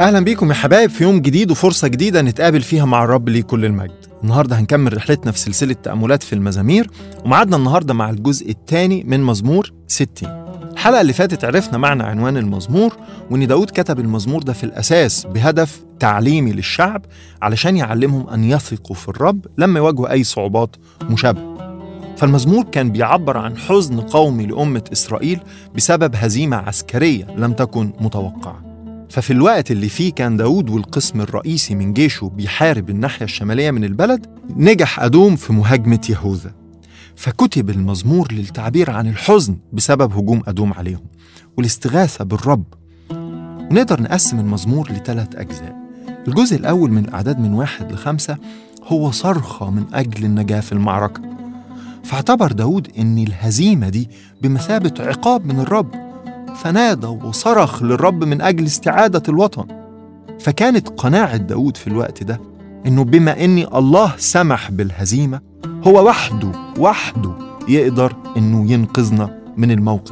اهلا بيكم يا حبايب في يوم جديد وفرصه جديده نتقابل فيها مع الرب ليه كل المجد النهارده هنكمل رحلتنا في سلسله تاملات في المزامير ومعادنا النهارده مع الجزء الثاني من مزمور 60 الحلقه اللي فاتت عرفنا معنى عنوان المزمور وان داود كتب المزمور ده في الاساس بهدف تعليمي للشعب علشان يعلمهم ان يثقوا في الرب لما يواجهوا اي صعوبات مشابهه فالمزمور كان بيعبر عن حزن قومي لأمة إسرائيل بسبب هزيمة عسكرية لم تكن متوقعة ففي الوقت اللي فيه كان داود والقسم الرئيسي من جيشه بيحارب الناحية الشمالية من البلد نجح أدوم في مهاجمة يهوذا فكتب المزمور للتعبير عن الحزن بسبب هجوم أدوم عليهم والاستغاثة بالرب ونقدر نقسم المزمور لثلاث أجزاء الجزء الأول من الأعداد من واحد لخمسة هو صرخة من أجل النجاة في المعركة فاعتبر داود أن الهزيمة دي بمثابة عقاب من الرب فنادى وصرخ للرب من أجل استعادة الوطن فكانت قناعة داود في الوقت ده أنه بما أن الله سمح بالهزيمة هو وحده وحده يقدر أنه ينقذنا من الموقف